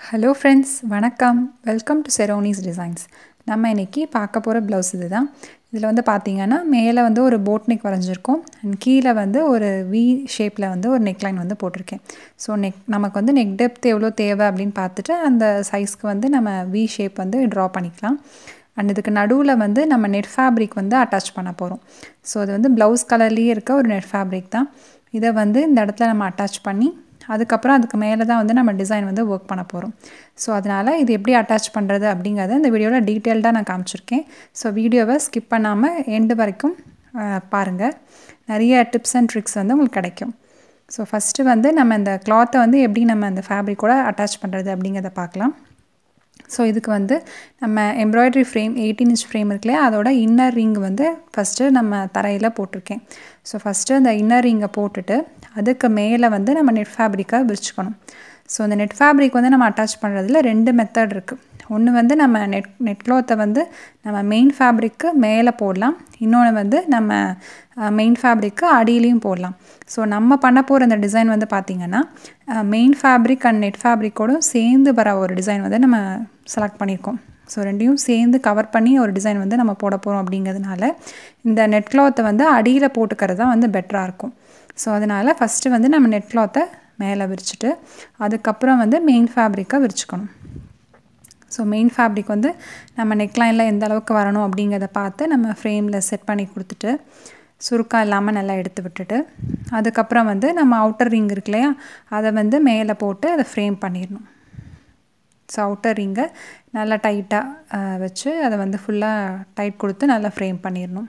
hello friends வணக்கம் welcome to செரோனிஸ் designs நம்ம இன்றைக்கி பார்க்க போகிற ப்ளவுஸ் இது தான் இதில் வந்து பார்த்திங்கன்னா மேலே வந்து ஒரு போட் நெக் வரைஞ்சிருக்கோம் அண்ட் கீழே வந்து ஒரு வி ஷேப்பில் வந்து ஒரு நெக்லைன் வந்து போட்டிருக்கேன் ஸோ நெக் நமக்கு வந்து நெக் டெப்த் எவ்வளோ தேவை அப்படின்னு பார்த்துட்டு அந்த சைஸ்க்கு வந்து நம்ம வி ஷேப் வந்து ட்ரா பண்ணிக்கலாம் அண்ட் இதுக்கு நடுவில் வந்து நம்ம நெட் ஃபேப்ரிக் வந்து அட்டாச் பண்ண போகிறோம் ஸோ அது வந்து ப்ளவுஸ் கலர்லேயே இருக்க ஒரு நெட் ஃபேப்ரிக் தான் இதை வந்து இந்த இடத்துல நம்ம அட்டாச் பண்ணி அதுக்கப்புறம் அதுக்கு மேலே தான் வந்து நம்ம டிசைன் வந்து ஒர்க் பண்ண போகிறோம் ஸோ அதனால் இது எப்படி அட்டாச் பண்ணுறது அப்படிங்கிறத இந்த வீடியோவில் டீட்டெயில்டாக நான் காமிச்சிருக்கேன் ஸோ வீடியோவை ஸ்கிப் பண்ணாமல் எண்டு வரைக்கும் பாருங்கள் நிறைய டிப்ஸ் அண்ட் ட்ரிக்ஸ் வந்து உங்களுக்கு கிடைக்கும் ஸோ ஃபஸ்ட்டு வந்து நம்ம இந்த கிளாத்தை வந்து எப்படி நம்ம இந்த ஃபேப்ரிக்கோட அட்டாச் பண்ணுறது அப்படிங்கிறத பார்க்கலாம் ஸோ இதுக்கு வந்து நம்ம embroidery frame eighteen inch frame இருக்குல்லையா அதோட இன்னர் ரிங் வந்து ஃபஸ்ட்டு நம்ம தரையில் போட்டிருக்கேன் ஸோ ஃபஸ்ட்டு அந்த இன்னர் ரிங்கை போட்டுட்டு அதுக்கு மேலே வந்து நம்ம நெட் ஃபேப்ரிக்கை விரிச்சுக்கணும் ஸோ அந்த நெட் ஃபேப்ரிக் வந்து நம்ம அட்டாச் பண்ணுறதுல ரெண்டு மெத்தட் இருக்குது ஒன்று வந்து நம்ம நெட் நெட் க்ளாத்தை வந்து நம்ம மெயின் ஃபேப்ரிக்கு மேலே போடலாம் இன்னொன்று வந்து நம்ம மெயின் ஃபேப்ரிக்கு அடியிலையும் போடலாம் ஸோ நம்ம பண்ண போகிற அந்த டிசைன் வந்து பார்த்திங்கன்னா மெயின் ஃபேப்ரிக் அண்ட் நெட் ஃபேப்ரிக்கோடும் சேர்ந்து வர ஒரு டிசைன் வந்து நம்ம செலக்ட் பண்ணியிருக்கோம் ஸோ ரெண்டையும் சேர்ந்து கவர் பண்ணி ஒரு டிசைன் வந்து நம்ம போட போகிறோம் அப்படிங்கிறதுனால இந்த நெட் கிளாத்தை வந்து அடியில் போட்டுக்கிறது தான் வந்து பெட்டராக இருக்கும் ஸோ அதனால் ஃபஸ்ட்டு வந்து நம்ம நெட் கிளாத்தை மேலே விரிச்சிட்டு அதுக்கப்புறம் வந்து மெயின் ஃபேப்ரிக்கை விரிச்சுக்கணும் ஸோ மெயின் ஃபேப்ரிக் வந்து நம்ம நெக்லைனில் எந்த அளவுக்கு வரணும் அப்படிங்கிறத பார்த்து நம்ம ஃப்ரேமில் செட் பண்ணி கொடுத்துட்டு சுருக்கம் இல்லாமல் நல்லா எடுத்து விட்டுட்டு அதுக்கப்புறம் வந்து நம்ம அவுட்டர் ரிங் இருக்கு இல்லையா அதை வந்து மேலே போட்டு அதை ஃப்ரேம் பண்ணிடணும் ஸோ அவுட்டர் ரிங்கை நல்லா டைட்டாக வச்சு அதை வந்து ஃபுல்லாக டைட் கொடுத்து நல்லா ஃப்ரேம் பண்ணிடணும்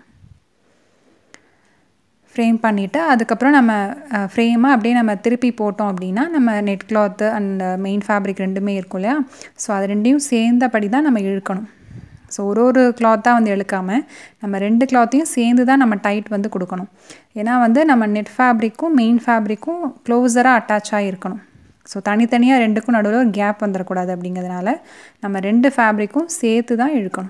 ஃப்ரேம் பண்ணிவிட்டு அதுக்கப்புறம் நம்ம ஃப்ரேமாக அப்படியே நம்ம திருப்பி போட்டோம் அப்படின்னா நம்ம net cloth and main fabric ரெண்டுமே இருக்கும் இல்லையா ஸோ அது ரெண்டையும் சேர்ந்தபடி தான் நம்ம இழுக்கணும் ஸோ ஒரு ஒரு கிளாத்தாக வந்து இழுக்காமல் நம்ம ரெண்டு கிளாத்தையும் சேர்ந்து தான் நம்ம டைட் வந்து கொடுக்கணும் ஏன்னா வந்து நம்ம நெட் ஃபேப்ரிக்கும் மெயின் ஃபேப்ரிக்கும் க்ளோஸராக அட்டாச் ஆகிருக்கணும் ஸோ தனித்தனியாக ரெண்டுக்கும் நடுவில் ஒரு கேப் வந்துடக்கூடாது அப்படிங்கிறதுனால நம்ம ரெண்டு ஃபேப்ரிக்கும் சேர்த்து தான் இழுக்கணும்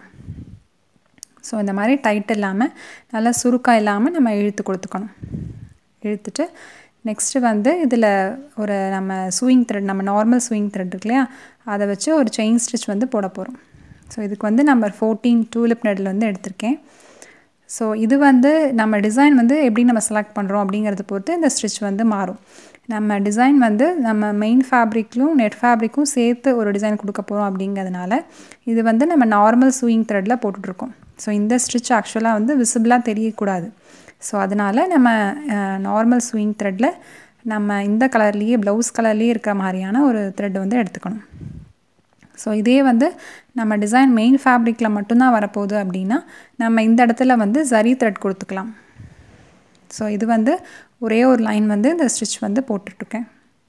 ஸோ இந்த மாதிரி டைட் இல்லாமல் நல்லா சுருக்கம் இல்லாமல் நம்ம இழுத்து கொடுத்துக்கணும் இழுத்துட்டு நெக்ஸ்ட்டு வந்து இதில் ஒரு நம்ம ஸ்விங் த்ரெட் நம்ம நார்மல் ஸ்விங் த்ரெட் இருக்கு இல்லையா அதை வச்சு ஒரு செயின் ஸ்டிச் வந்து போட போகிறோம் ஸோ இதுக்கு வந்து நம்பர் ஃபோர்டீன் டூலிப் நெடில் வந்து எடுத்திருக்கேன் ஸோ இது வந்து நம்ம டிசைன் வந்து எப்படி நம்ம செலக்ட் பண்ணுறோம் அப்படிங்கிறத பொறுத்து இந்த ஸ்டிச் வந்து மாறும் நம்ம டிசைன் வந்து நம்ம மெயின் ஃபேப்ரிக்லும் நெட் ஃபேப்ரிக்கும் சேர்த்து ஒரு டிசைன் கொடுக்க போகிறோம் அப்படிங்கிறதுனால இது வந்து நம்ம நார்மல் ஸ்விங் த்ரெட்டில் போட்டுட்ருக்கோம் ஸோ இந்த ஸ்டிச் ஆக்சுவலாக வந்து விசிபிளாக தெரியக்கூடாது ஸோ அதனால் நம்ம நார்மல் ஸ்விங் த்ரெட்டில் நம்ம இந்த கலர்லேயே ப்ளவுஸ் கலர்லேயே இருக்கிற மாதிரியான ஒரு த்ரெட் வந்து எடுத்துக்கணும் ஸோ இதே வந்து நம்ம டிசைன் மெயின் ஃபேப்ரிக்கில் மட்டும்தான் வரப்போகுது அப்படின்னா நம்ம இந்த இடத்துல வந்து ஜரி த்ரெட் கொடுத்துக்கலாம் ஸோ இது வந்து ஒரே ஒரு லைன் வந்து இந்த ஸ்டிச் வந்து போட்டுட்ருக்கேன்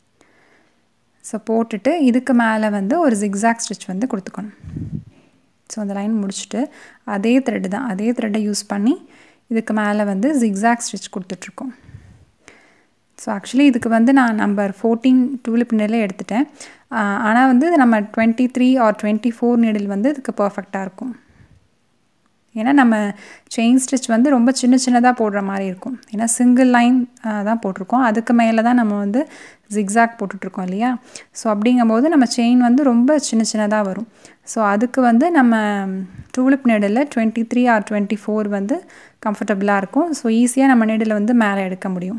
ஸோ போட்டுட்டு இதுக்கு மேலே வந்து ஒரு ஜிக்ஸாக் ஸ்டிச் வந்து கொடுத்துக்கணும் ஸோ அந்த லைன் முடிச்சுட்டு அதே த்ரெட்டு தான் அதே த்ரெட்டை யூஸ் பண்ணி இதுக்கு மேலே வந்து ஜிக்ஸாக் ஸ்டிச் கொடுத்துட்ருக்கோம் ஸோ ஆக்சுவலி இதுக்கு வந்து நான் நம்பர் ஃபோர்டீன் டூலிப் நிலை எடுத்துட்டேன் ஆனால் வந்து நம்ம twenty three or twenty four needle வந்து இதுக்கு பர்ஃபெக்டாக இருக்கும் ஏன்னா நம்ம செயின் ஸ்டிச் வந்து ரொம்ப சின்ன சின்னதாக போடுற மாதிரி இருக்கும் ஏன்னா சிங்கிள் லைன் தான் போட்டிருக்கோம் அதுக்கு மேலே தான் நம்ம வந்து ஜிக்ஸாக் போட்டுட்ருக்கோம் இல்லையா ஸோ அப்படிங்கும்போது நம்ம செயின் வந்து ரொம்ப சின்ன சின்னதாக வரும் ஸோ அதுக்கு வந்து நம்ம tulip needle twenty three or twenty four வந்து கம்ஃபர்டபுளாக இருக்கும் ஸோ ஈஸியாக நம்ம நெடில் வந்து மேலே எடுக்க முடியும்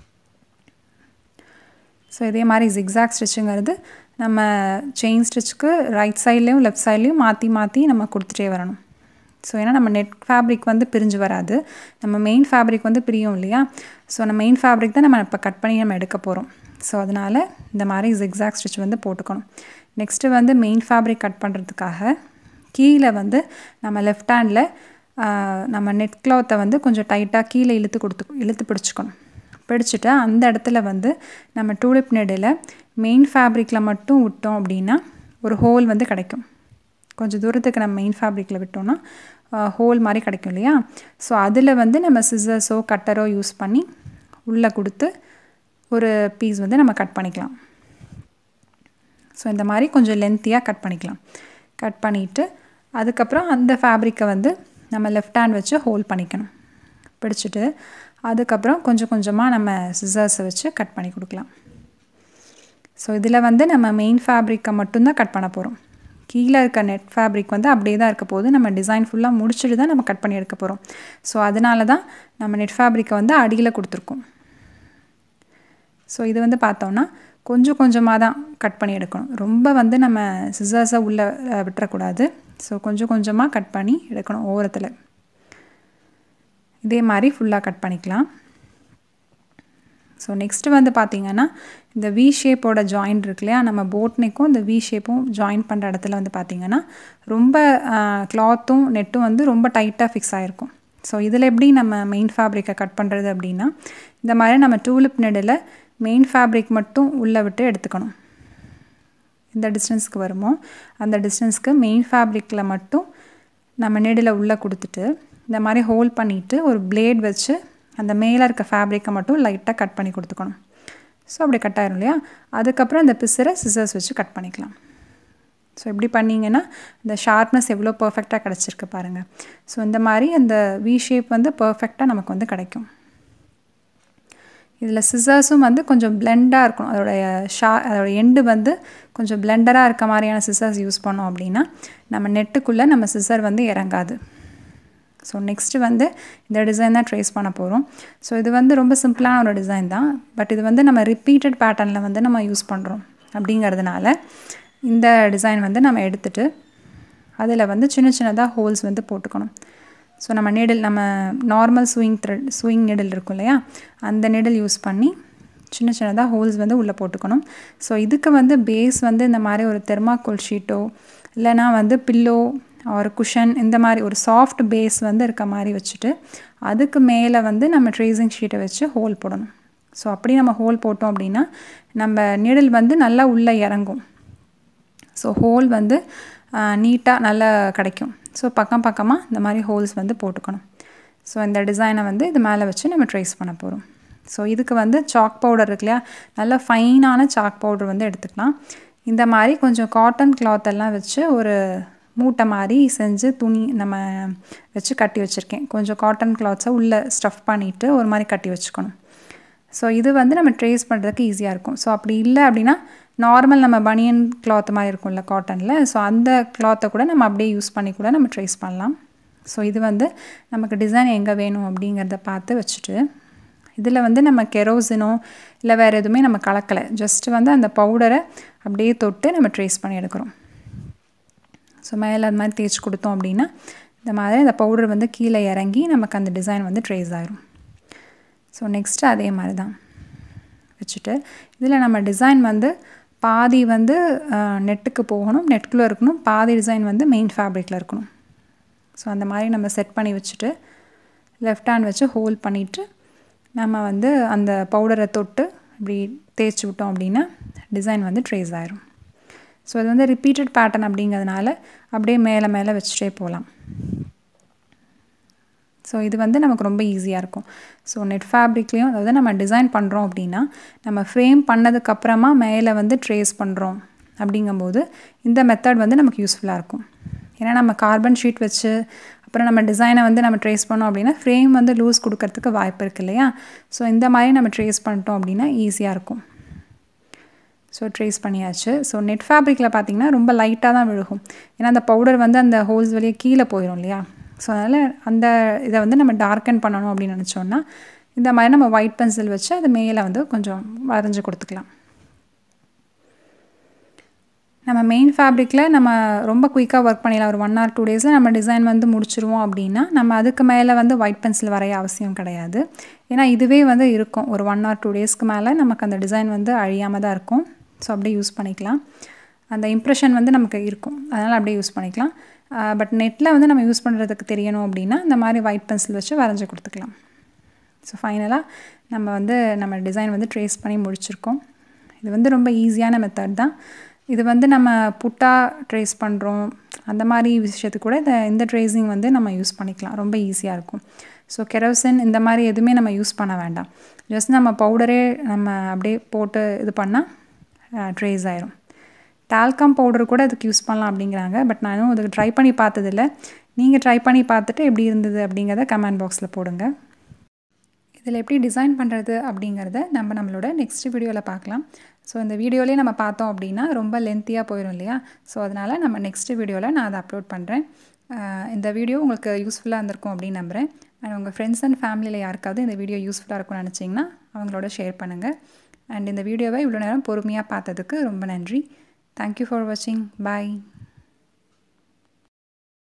ஸோ இதே மாதிரி ஜிக்ஸாக் ஸ்டிச்சுங்கிறது நம்ம செயின் ஸ்டிச்சுக்கு ரைட் சைட்லேயும் லெஃப்ட் சைட்லேயும் மாற்றி மாற்றி நம்ம கொடுத்துட்டே வரணும் ஸோ ஏன்னா நம்ம நெட் ஃபேப்ரிக் வந்து பிரிஞ்சு வராது நம்ம மெயின் ஃபேப்ரிக் வந்து பிரியும் இல்லையா ஸோ நம்ம மெயின் ஃபேப்ரிக் தான் நம்ம இப்போ கட் பண்ணி நம்ம எடுக்க போகிறோம் ஸோ அதனால் இந்த மாதிரி ஜிக்ஸாக் ஸ்டிச் வந்து போட்டுக்கணும் நெக்ஸ்ட்டு வந்து மெயின் ஃபேப்ரிக் கட் பண்ணுறதுக்காக கீழே வந்து நம்ம லெஃப்ட் ஹேண்டில் நம்ம நெட் கிளாத்தை வந்து கொஞ்சம் டைட்டாக கீழே இழுத்து கொடுத்து இழுத்து பிடிச்சிக்கணும் பிடிச்சிட்டு அந்த இடத்துல வந்து நம்ம டூலிப் நெடில் மெயின் ஃபேப்ரிக்கில் மட்டும் விட்டோம் அப்படின்னா ஒரு ஹோல் வந்து கிடைக்கும் கொஞ்சம் தூரத்துக்கு நம்ம மெயின் ஃபேப்ரிக்கில் விட்டோம்னா ஹோல் மாதிரி கிடைக்கும் இல்லையா ஸோ அதில் வந்து நம்ம சிசர்ஸோ கட்டரோ யூஸ் பண்ணி உள்ளே கொடுத்து ஒரு பீஸ் வந்து நம்ம கட் பண்ணிக்கலாம் ஸோ இந்த மாதிரி கொஞ்சம் லென்த்தியாக கட் பண்ணிக்கலாம் கட் பண்ணிவிட்டு அதுக்கப்புறம் அந்த ஃபேப்ரிக்கை வந்து நம்ம லெஃப்ட் ஹேண்ட் வச்சு ஹோல்ட் பண்ணிக்கணும் பிடிச்சிட்டு அதுக்கப்புறம் கொஞ்சம் கொஞ்சமாக நம்ம சிசர்ஸை வச்சு கட் பண்ணி கொடுக்கலாம் ஸோ இதில் வந்து நம்ம மெயின் ஃபேப்ரிக்கை மட்டும்தான் கட் பண்ண போகிறோம் கீழே இருக்க நெட் ஃபேப்ரிக் வந்து அப்படியே தான் இருக்க போது நம்ம டிசைன் ஃபுல்லாக முடிச்சுட்டு தான் நம்ம கட் பண்ணி எடுக்க போகிறோம் ஸோ அதனால தான் நம்ம நெட் ஃபேப்ரிக்கை வந்து அடியில் கொடுத்துருக்கோம் ஸோ இது வந்து பார்த்தோன்னா கொஞ்சம் கொஞ்சமாக தான் கட் பண்ணி எடுக்கணும் ரொம்ப வந்து நம்ம சிசர்ஸை உள்ளே விட்டுறக்கூடாது ஸோ கொஞ்சம் கொஞ்சமாக கட் பண்ணி எடுக்கணும் ஓரத்தில் இதே மாதிரி ஃபுல்லாக கட் பண்ணிக்கலாம் ஸோ நெக்ஸ்ட்டு வந்து பார்த்திங்கன்னா இந்த வி ஷேப்போட ஜாயிண்ட் இருக்கு இல்லையா நம்ம போட் நெக்கும் இந்த வி ஷேப்பும் ஜாயின் பண்ணுற இடத்துல வந்து பார்த்திங்கன்னா ரொம்ப கிளாத்தும் நெட்டும் வந்து ரொம்ப டைட்டாக ஃபிக்ஸ் ஆகிருக்கும் ஸோ இதில் எப்படி நம்ம மெயின் ஃபேப்ரிக்கை கட் பண்ணுறது அப்படின்னா இந்த மாதிரி நம்ம டூலிப் நெடில் மெயின் ஃபேப்ரிக் மட்டும் உள்ளே விட்டு எடுத்துக்கணும் இந்த டிஸ்டன்ஸ்க்கு வருமோ அந்த டிஸ்டன்ஸ்க்கு மெயின் ஃபேப்ரிக்கில் மட்டும் நம்ம நெடில் உள்ளே கொடுத்துட்டு இந்த மாதிரி ஹோல்ட் பண்ணிவிட்டு ஒரு பிளேட் வச்சு அந்த மேலே இருக்க ஃபேப்ரிக்கை மட்டும் லைட்டாக கட் பண்ணி கொடுத்துக்கணும் ஸோ அப்படி கட் ஆயிரும் இல்லையா அதுக்கப்புறம் இந்த பிசரை சிசர்ஸ் வச்சு கட் பண்ணிக்கலாம் ஸோ இப்படி பண்ணிங்கன்னா இந்த ஷார்ப்னஸ் எவ்வளோ பர்ஃபெக்டாக கிடச்சிருக்கு பாருங்கள் ஸோ இந்த மாதிரி அந்த வி ஷேப் வந்து பர்ஃபெக்டாக நமக்கு வந்து கிடைக்கும் இதில் சிசர்ஸும் வந்து கொஞ்சம் பிளெண்டாக இருக்கணும் அதோடைய ஷா அதோடய எண்டு வந்து கொஞ்சம் பிளெண்டராக இருக்க மாதிரியான சிசர்ஸ் யூஸ் பண்ணோம் அப்படின்னா நம்ம நெட்டுக்குள்ளே நம்ம சிசர் வந்து இறங்காது ஸோ நெக்ஸ்ட்டு வந்து இந்த டிசைன் தான் ட்ரேஸ் பண்ண போகிறோம் ஸோ இது வந்து ரொம்ப சிம்பிளான ஒரு டிசைன் தான் பட் இது வந்து நம்ம ரிப்பீட்டட் பேட்டர்னில் வந்து நம்ம யூஸ் பண்ணுறோம் அப்படிங்கிறதுனால இந்த டிசைன் வந்து நம்ம எடுத்துகிட்டு அதில் வந்து சின்ன சின்னதாக ஹோல்ஸ் வந்து போட்டுக்கணும் ஸோ நம்ம நீடில் நம்ம normal sewing thread sewing needle இருக்கும் இல்லையா அந்த நீடில் யூஸ் பண்ணி சின்ன சின்னதாக ஹோல்ஸ் வந்து உள்ளே போட்டுக்கணும் ஸோ இதுக்கு வந்து பேஸ் வந்து இந்த மாதிரி ஒரு தெர்மாக்கோல் ஷீட்டோ இல்லைனா வந்து பில்லோ ஒரு குஷன் இந்த மாதிரி ஒரு சாஃப்ட் பேஸ் வந்து இருக்க மாதிரி வச்சுட்டு அதுக்கு மேலே வந்து நம்ம ட்ரேசிங் ஷீட்டை வச்சு ஹோல் போடணும் ஸோ அப்படி நம்ம ஹோல் போட்டோம் அப்படின்னா நம்ம நீடில் வந்து நல்லா உள்ளே இறங்கும் ஸோ ஹோல் வந்து நீட்டாக நல்லா கிடைக்கும் ஸோ பக்கம் பக்கமாக இந்த மாதிரி ஹோல்ஸ் வந்து போட்டுக்கணும் ஸோ இந்த டிசைனை வந்து இது மேலே வச்சு நம்ம ட்ரேஸ் பண்ண போகிறோம் ஸோ இதுக்கு வந்து சாக் பவுடர் இருக்கு இல்லையா நல்ல ஃபைனான சாக் பவுடர் வந்து எடுத்துக்கலாம் இந்த மாதிரி கொஞ்சம் காட்டன் கிளாத் எல்லாம் வச்சு ஒரு மூட்டை மாதிரி செஞ்சு துணி நம்ம வச்சு கட்டி வச்சுருக்கேன் கொஞ்சம் காட்டன் கிளாத்ஸை உள்ளே ஸ்டஃப் பண்ணிவிட்டு ஒரு மாதிரி கட்டி வச்சுக்கணும் ஸோ இது வந்து நம்ம ட்ரேஸ் பண்ணுறதுக்கு ஈஸியாக இருக்கும் ஸோ அப்படி இல்லை அப்படின்னா நார்மல் நம்ம பனியன் கிளாத் மாதிரி இருக்கும்ல காட்டனில் ஸோ அந்த கிளாத்தை கூட நம்ம அப்படியே யூஸ் பண்ணி கூட நம்ம ட்ரேஸ் பண்ணலாம் ஸோ இது வந்து நமக்கு டிசைன் எங்கே வேணும் அப்படிங்கிறத பார்த்து வச்சுட்டு இதில் வந்து நம்ம கெரோசினோ இல்லை வேறு எதுவுமே நம்ம கலக்கலை ஜஸ்ட்டு வந்து அந்த பவுடரை அப்படியே தொட்டு நம்ம ட்ரேஸ் பண்ணி எடுக்கிறோம் ஸோ மேலே அது மாதிரி தேய்ச்சி கொடுத்தோம் அப்படின்னா இந்த மாதிரி அந்த பவுடர் வந்து கீழே இறங்கி நமக்கு அந்த டிசைன் வந்து ட்ரேஸ் ஆயிரும் ஸோ நெக்ஸ்ட்டு அதே மாதிரி தான் வச்சுட்டு இதில் நம்ம டிசைன் வந்து பாதி வந்து நெட்டுக்கு போகணும் நெட்டுக்குள்ளே இருக்கணும் பாதி டிசைன் வந்து மெயின் ஃபேப்ரிக்கில் இருக்கணும் ஸோ அந்த மாதிரி நம்ம செட் பண்ணி வச்சுட்டு லெஃப்ட் ஹேண்ட் வச்சு ஹோல்ட் பண்ணிவிட்டு நம்ம வந்து அந்த பவுடரை தொட்டு இப்படி தேய்ச்சி விட்டோம் அப்படின்னா டிசைன் வந்து ட்ரேஸ் ஆயிரும் ஸோ இது வந்து ரிப்பீட்டட் பேட்டர்ன் அப்படிங்கிறதுனால அப்படியே மேலே மேலே வச்சுட்டே போகலாம் ஸோ இது வந்து நமக்கு ரொம்ப ஈஸியாக இருக்கும் ஸோ நெட் ஃபேப்ரிக்லேயும் அதாவது நம்ம டிசைன் பண்ணுறோம் அப்படின்னா நம்ம ஃப்ரேம் பண்ணதுக்கப்புறமா மேலே வந்து ட்ரேஸ் பண்ணுறோம் அப்படிங்கும்போது இந்த மெத்தட் வந்து நமக்கு யூஸ்ஃபுல்லாக இருக்கும் ஏன்னா நம்ம கார்பன் ஷீட் வச்சு அப்புறம் நம்ம டிசைனை வந்து நம்ம ட்ரேஸ் பண்ணோம் அப்படின்னா ஃப்ரேம் வந்து லூஸ் கொடுக்கறதுக்கு வாய்ப்பு இருக்குது இல்லையா ஸோ இந்த மாதிரி நம்ம ட்ரேஸ் பண்ணிட்டோம் அப்படின்னா ஈஸியாக இருக்கும் ஸோ ட்ரேஸ் பண்ணியாச்சு ஸோ நெட் ஃபேப்ரிக்கில் பார்த்திங்கன்னா ரொம்ப லைட்டாக தான் விழுகும் ஏன்னா அந்த பவுடர் வந்து அந்த ஹோல்ஸ் வழியே கீழே போயிடும் இல்லையா ஸோ அதனால் அந்த இதை வந்து நம்ம டார்க்கன் பண்ணணும் அப்படின்னு நினச்சோன்னா இந்த மாதிரி நம்ம ஒயிட் பென்சில் வச்சு அது மேலே வந்து கொஞ்சம் வரைஞ்சி கொடுத்துக்கலாம் நம்ம மெயின் ஃபேப்ரிக்கில் நம்ம ரொம்ப குயிக்காக ஒர்க் பண்ணிடலாம் ஒரு ஒன் ஆர் டூ டேஸில் நம்ம டிசைன் வந்து முடிச்சிருவோம் அப்படின்னா நம்ம அதுக்கு மேலே வந்து ஒயிட் பென்சில் வரைய அவசியம் கிடையாது ஏன்னா இதுவே வந்து இருக்கும் ஒரு ஒன் ஆர் டூ டேஸ்க்கு மேலே நமக்கு அந்த டிசைன் வந்து அழியாமல் தான் இருக்கும் ஸோ அப்படியே யூஸ் பண்ணிக்கலாம் அந்த இம்ப்ரெஷன் வந்து நமக்கு இருக்கும் அதனால் அப்படியே யூஸ் பண்ணிக்கலாம் பட் நெட்டில் வந்து நம்ம யூஸ் பண்ணுறதுக்கு தெரியணும் அப்படின்னா இந்த மாதிரி ஒயிட் பென்சில் வச்சு வரைஞ்சி கொடுத்துக்கலாம் ஸோ ஃபைனலாக நம்ம வந்து நம்ம டிசைன் வந்து ட்ரேஸ் பண்ணி முடிச்சிருக்கோம் இது வந்து ரொம்ப ஈஸியான மெத்தட் தான் இது வந்து நம்ம புட்டாக ட்ரேஸ் பண்ணுறோம் அந்த மாதிரி விஷயத்துக்கு கூட இந்த இந்த ட்ரேசிங் வந்து நம்ம யூஸ் பண்ணிக்கலாம் ரொம்ப ஈஸியாக இருக்கும் ஸோ கெரோசின் இந்த மாதிரி எதுவுமே நம்ம யூஸ் பண்ண வேண்டாம் ஜஸ்ட் நம்ம பவுடரே நம்ம அப்படியே போட்டு இது பண்ணால் ட்ரேஸ் ஆயிரும் டால்கம் பவுடர் கூட அதுக்கு யூஸ் பண்ணலாம் அப்படிங்கிறாங்க பட் நானும் அதுக்கு ட்ரை பண்ணி பார்த்ததில்ல நீங்கள் ட்ரை பண்ணி பார்த்துட்டு எப்படி இருந்தது அப்படிங்கிறத கமெண்ட் பாக்ஸில் போடுங்க இதில் எப்படி டிசைன் பண்ணுறது அப்படிங்கிறத நம்ம நம்மளோட நெக்ஸ்ட் வீடியோவில் பார்க்கலாம் ஸோ இந்த வீடியோலேயே நம்ம பார்த்தோம் அப்படின்னா ரொம்ப லென்த்தியாக போயிடும் இல்லையா ஸோ அதனால் நம்ம நெக்ஸ்ட் வீடியோவில் நான் அதை அப்லோட் பண்ணுறேன் இந்த வீடியோ உங்களுக்கு யூஸ்ஃபுல்லாக இருந்திருக்கும் அப்படின்னு நம்புகிறேன் அண்ட் உங்கள் ஃப்ரெண்ட்ஸ் அண்ட் ஃபேமிலியில் யாருக்காவது இந்த வீடியோ யூஸ்ஃபுல்லாக இருக்கும்னு நினச்சிங்கன்னா அவங்களோட ஷேர் பண்ணுங்கள் அண்ட் இந்த வீடியோவை இவ்வளோ நேரம் பொறுமையாக பார்த்ததுக்கு ரொம்ப நன்றி தேங்க்யூ ஃபார் வாட்சிங் பாய்